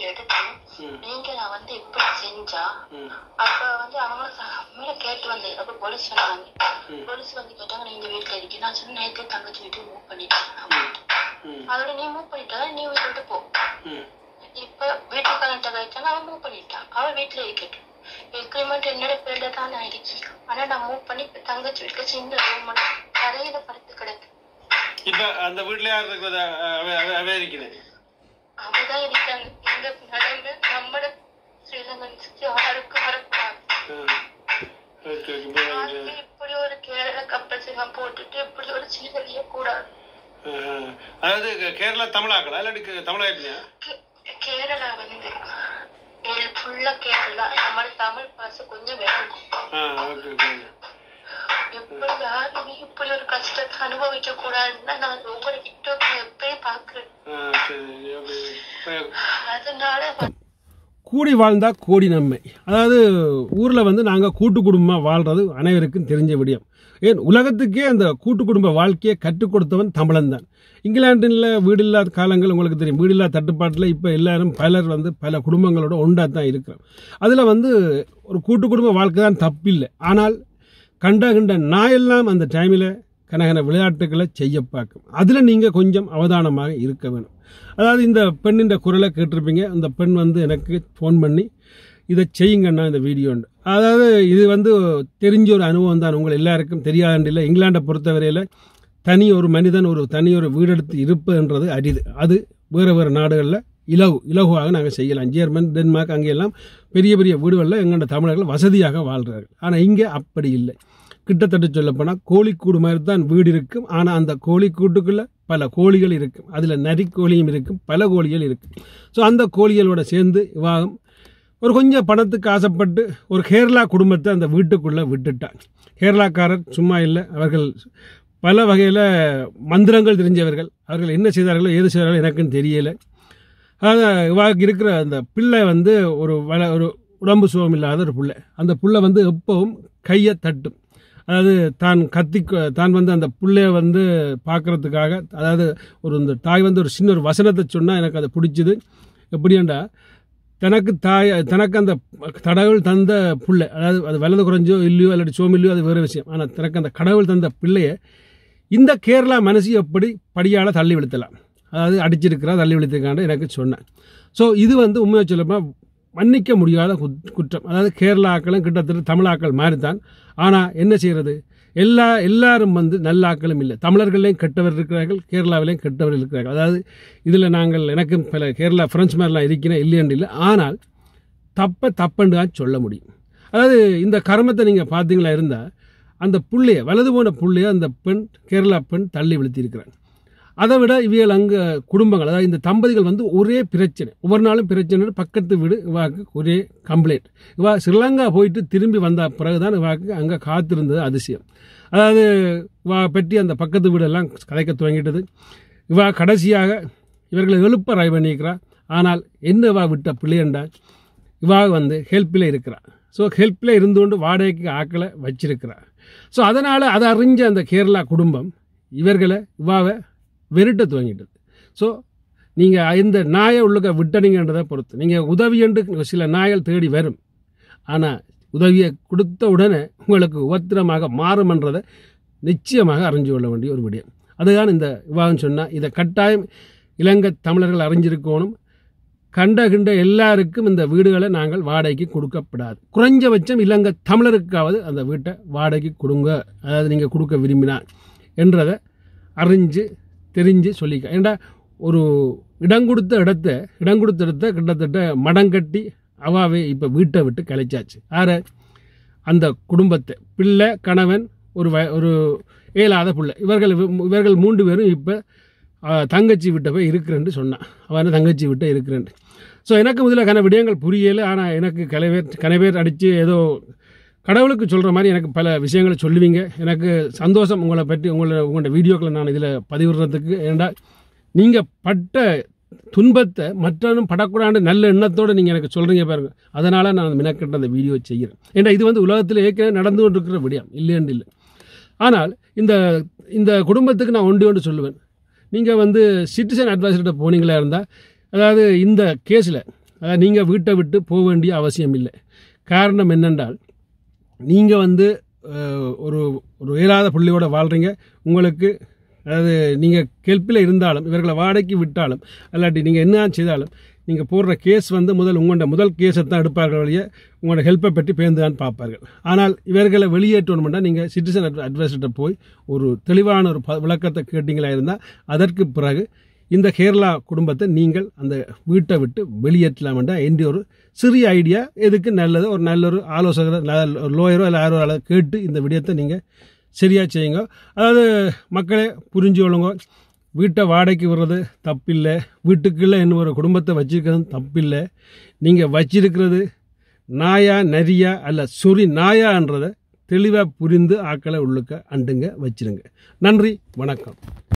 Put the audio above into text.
எடுத்து ம். நீங்க நான் வந்து இப்படி செஞ்சா ம் அப்ப வந்து அவங்க மேல கேட்டு வந்து அப்ப போலீஸ் சொன்னாங்க ம். போலீஸ் வந்து கேட்டாங்க நீ இந்த வீட்டுல இருக்கீங்க நான் சொன்ன நேற்று தங்கச்சி வீட்டுக்கு மூவ் பண்ணிட்டேன் ம் அதோட நீ மூவ் பண்ணிட்டா நீ வீட்டு விட்டு போ ம் இப்ப வீட்டுக்காரன்ட்ட கேட்டாங்க அவன் மூவ் பண்ணிட்டான் அவன் வீட்டுல இருக்கட்டும் எக்ரிமெண்ட் என்னோட பேர்ல தான் நான் இருக்கேன் ஆனா நான் மூவ் பண்ணி இப்ப தங்கச்சி வீட்டுக்கு சின்ன ரூம் தரையில படுத்து கிடக்கு இப்ப அந்த வீட்டுல யார் இருக்கிறது அவ அவ- அவ இருக்கிறது அவதான் இருக்காங்க எங்க நடந்து நம்மட ஸ்ரீலங்கன்ஸுக்கு யாருக்கும் வரக்கூடாது ஓகே ஓகே யாருமே இப்படி ஒரு கேரள கப்பல் சிங்கம் போட்டுட்டு இப்படி ஒரு சீரழிய கூடாது அதாவது கேரளா தமிழாக்களா இல்லாட்டி கே- தமிழா எப்படியா கே- கேரளா வந்து ஃபுல்லா கேரளா நம்ம தமிழ் பாச கொஞ்சம் விளங்கும் ஆ ஓகே ஓகே எப்படி யாருமே இப்படி ஒரு கஷ்டத்தை அனுபவிக்க கூடாதுன்னு நான் உங்களை டிக்டாக்ல எப்பயும் பாக்குறேன் ஆ சரி ஓகே அதனால கூடி வாழ்ந்தா கோடி நன்மை அதாவது ஊரில் வந்து நாங்கள் கூட்டு குடும்பமாக வாழ்கிறது அனைவருக்கும் தெரிஞ்ச விடயம் ஏன் உலகத்துக்கே அந்த கூட்டு குடும்ப வாழ்க்கையை கற்றுக் கொடுத்தவன் தமிழன் தான் இங்கிலாண்டில் வீடு இல்லாத காலங்கள் உங்களுக்கு தெரியும் வீடு இல்லாத தட்டுப்பாட்டில் இப்போ எல்லாரும் பலர் வந்து பல குடும்பங்களோட ஒன்றா தான் இருக்கிறோம் அதில் வந்து ஒரு கூட்டு குடும்ப வாழ்க்கை தான் தப்பில்லை ஆனால் கண்ட கண்ட நாயெல்லாம் அந்த டைமில் கனகன விளையாட்டுகளை செய்ய பார்க்கும் அதில் நீங்கள் கொஞ்சம் அவதானமாக இருக்க வேணும் அதாவது இந்த பெண்ணின் குரலை கேட்டிருப்பீங்க அந்த பெண் வந்து எனக்கு ஃபோன் பண்ணி இதை செய்யுங்கண்ணா இந்த வீடியோண்டு அதாவது இது வந்து தெரிஞ்ச ஒரு அனுபவம் தான் உங்கள் எல்லாருக்கும் தெரியாதுண்டில்லை இங்கிலாண்டை பொறுத்தவரையில் தனி ஒரு மனிதன் ஒரு தனி ஒரு வீடெடுத்து இருப்பதுன்றது அரிது அது வேறு வேறு நாடுகளில் இலகு இலகுவாக நாங்கள் செய்யலாம் ஜெர்மன் டென்மார்க் அங்கெல்லாம் பெரிய பெரிய வீடுகளில் எங்களோட தமிழர்கள் வசதியாக வாழ்கிறார்கள் ஆனால் இங்கே அப்படி இல்லை கிட்டத்தட்ட சொல்லப்போனால் கோழிக்கூடு மாதிரி தான் வீடு இருக்கும் ஆனால் அந்த கோழிக்கூட்டுக்குள்ளே பல கோழிகள் இருக்கும் அதில் நரிக்கோழியும் இருக்கும் பல கோழிகள் இருக்கும் ஸோ அந்த கோழிகளோட சேர்ந்து விவாகம் ஒரு கொஞ்சம் பணத்துக்கு ஆசைப்பட்டு ஒரு கேரளா குடும்பத்தை அந்த வீட்டுக்குள்ளே விட்டுட்டான் கேரளாக்காரர் சும்மா இல்லை அவர்கள் பல வகையில் மந்திரங்கள் தெரிஞ்சவர்கள் அவர்கள் என்ன செய்தார்களோ ஏது செய்தார்களோ எனக்குன்னு தெரியலை அதான் இவாக்கு இருக்கிற அந்த பிள்ளை வந்து ஒரு வள ஒரு உடம்பு சுகம் இல்லாத ஒரு பிள்ளை அந்த புள்ளை வந்து எப்பவும் கையை தட்டும் அதாவது தான் கத்தி தான் வந்து அந்த புள்ளைய வந்து பார்க்கறதுக்காக அதாவது ஒரு இந்த தாய் வந்து ஒரு சின்ன ஒரு வசனத்தை சொன்னால் எனக்கு அதை பிடிச்சிது எப்படியாண்டா தனக்கு தாய் தனக்கு அந்த கடவுள் தந்த புள்ளை அதாவது அது வலது குறைஞ்சோ இல்லையோ இல்லாட்டி சோமில்லையோ அது வேறு விஷயம் ஆனால் தனக்கு அந்த கடவுள் தந்த பிள்ளைய இந்த கேரளா மனசு எப்படி படியால் தள்ளி விழுத்தலாம் அதாவது அடிச்சிருக்கிறா தள்ளி விழுத்திருக்கான்னு எனக்கு சொன்னேன் ஸோ இது வந்து உண்மையாக சொல்லப்போனால் மன்னிக்க முடியாத குத்- குற்றம் அதாவது கேரளாக்களும் கிட்டத்தட்ட தமிழாக்கள் மாதிரி தான் ஆனால் என்ன செய்கிறது எல்லா எல்லாரும் வந்து நல்ல ஆக்களும் இல்லை தமிழர்களையும் கெட்டவர் இருக்கிறார்கள் கேரளாவிலையும் கெட்டவர் இருக்கிறார்கள் அதாவது இதில் நாங்கள் எனக்கும் பல கேரளா ஃப்ரெண்ட்ஸ் மாதிரிலாம் இருக்கிறேன் இல்லையென்று இல்லை ஆனால் தப்பை தப்புன்னு தான் சொல்ல முடியும் அதாவது இந்த கர்மத்தை நீங்கள் பார்த்தீங்களா இருந்தால் அந்த புள்ளைய வலது போன புள்ளைய அந்த பெண் கேரளா பெண் தள்ளி விழுத்திருக்கிறாங்க அதை விட இவியல் அங்கே குடும்பங்கள் அதாவது இந்த தம்பதிகள் வந்து ஒரே பிரச்சனை ஒவ்வொரு நாளும் பிரச்சனை பக்கத்து வீடு இவாக்கு ஒரே கம்ப்ளைண்ட் இவா ஸ்ரீலங்கா போயிட்டு திரும்பி வந்த பிறகுதான் இவாக்கு அங்கே காத்திருந்தது அதிசயம் அதாவது இவா பற்றி அந்த பக்கத்து வீடெல்லாம் கதைக்க துவங்கிட்டது இவா கடைசியாக இவர்களை எழுப்ப ரை பண்ணியிருக்கிறா ஆனால் என்ன இவா விட்ட பிள்ளையண்டா இவா வந்து ஹெல்ப்பில் இருக்கிறா ஸோ ஹெல்ப்பில் இருந்து கொண்டு வாடகைக்கு ஆக்களை வச்சிருக்கிறா ஸோ அதனால் அதை அறிஞ்ச அந்த கேரளா குடும்பம் இவர்களை இவாவை வெறுட்ட துவங்கிட்டது ஸோ நீங்கள் இந்த நாயை உள்ளுக்க விட்டனீங்கன்றதை பொறுத்து நீங்கள் உதவி என்று சில நாய்கள் தேடி வரும் ஆனால் உதவியை கொடுத்த உடனே உங்களுக்கு உபத்திரமாக மாறும்ன்றதை நிச்சயமாக அறிஞ்சு கொள்ள வேண்டிய ஒரு விடயம் அதுதான் இந்த விவாதம் சொன்னால் இதை கட்டாயம் இலங்கை தமிழர்கள் அறிஞ்சிருக்கணும் கண்ட கிண்ட எல்லாருக்கும் இந்த வீடுகளை நாங்கள் வாடகைக்கு கொடுக்கப்படாது குறைஞ்சபட்சம் இலங்கை தமிழருக்காவது அந்த வீட்டை வாடகைக்கு கொடுங்க அதாவது நீங்கள் கொடுக்க விரும்பினா என்றதை அறிஞ்சு தெரிஞ்சு சொல்லிக்க ஏண்டா ஒரு இடம் கொடுத்த இடத்த இடம் கொடுத்த இடத்த கிட்டத்தட்ட மடங்கட்டி அவாவே இப்போ வீட்டை விட்டு கலைச்சாச்சு ஆற அந்த குடும்பத்தை பிள்ளை கணவன் ஒரு வ ஒரு இயலாத பிள்ளை இவர்கள் இவர்கள் மூன்று பேரும் இப்போ தங்கச்சி விட்ட போய் இருக்கிறேன்னு சொன்னான் அவன் தங்கச்சி விட்ட இருக்கிறேன் ஸோ எனக்கு முதல்ல கன விடயங்கள் புரியலை ஆனால் எனக்கு கலைவேர் கனவேர் அடித்து ஏதோ கடவுளுக்கு சொல்கிற மாதிரி எனக்கு பல விஷயங்களை சொல்லுவீங்க எனக்கு சந்தோஷம் உங்களை பற்றி உங்களை உங்களோட வீடியோக்களை நான் இதில் பதிவிடுறதுக்கு ஏண்டா நீங்கள் பட்ட துன்பத்தை மற்றவனும் படக்கூடாது நல்ல எண்ணத்தோடு நீங்கள் எனக்கு சொல்கிறீங்க பாருங்க அதனால் நான் மினக்கட்ட அந்த வீடியோ செய்கிறேன் ஏன்னா இது வந்து உலகத்தில் ஏற்கனவே நடந்து கொண்டிருக்கிற விடயம் இல்லைன்னு இல்லை ஆனால் இந்த இந்த குடும்பத்துக்கு நான் ஒன்று ஒன்று சொல்லுவேன் நீங்கள் வந்து சிட்டிசன் அட்வைசர்கிட்ட போனீங்களா இருந்தால் அதாவது இந்த கேஸில் அதாவது நீங்கள் வீட்டை விட்டு போக வேண்டிய அவசியம் இல்லை காரணம் என்னென்றால் நீங்கள் வந்து அஹ், ஒரு ஒரு உயராத புள்ளியோட வாழ்கிறீங்க உங்களுக்கு அதாவது நீங்கள் கெல்ப்பில் இருந்தாலும் இவர்களை வாடகைக்கு விட்டாலும் அல்லாட்டி நீங்கள் என்ன செய்தாலும் நீங்கள் போடுற கேஸ் வந்து முதல் உங்களோட முதல் கேஸை தான் எடுப்பார்கள் வழிய உங்களோட ஹெல்ப்பை பற்றி பேர்ந்து தான் பார்ப்பார்கள் ஆனால் இவர்களை வெளியேற்றணும்னா நீங்கள் சிட்டிசன் அட்வைசர்கிட்ட போய் ஒரு தெளிவான ஒரு ப- விளக்கத்தை கேட்டீங்களா இருந்தால் அதற்கு பிறகு இந்த கேரளா குடும்பத்தை நீங்கள் அந்த வீட்டை விட்டு வெளியேற்றலாம்டா என்ற ஒரு சிறிய ஐடியா எதுக்கு நல்லது ஒரு நல்ல ஒரு ஆலோசகர் நல்ல ஒரு லோயரோ இல்லை யாரோ ஆளோ கேட்டு இந்த விடயத்தை நீங்கள் சரியாக செய்யுங்க அதாவது மக்களே புரிஞ்சு கொள்ளுங்க வீட்டை வாடகைக்கு விடுறது தப்பில்லை வீட்டுக்குள்ளே இன்னும் ஒரு குடும்பத்தை வச்சிருக்கிறது தப்பில்லை நீங்கள் வச்சிருக்கிறது நாயா நரியா அல்ல சொறி நாயான்றதை தெளிவாக புரிந்து ஆக்களை உள்ளுக்க அண்டுங்க வச்சிருங்க நன்றி வணக்கம்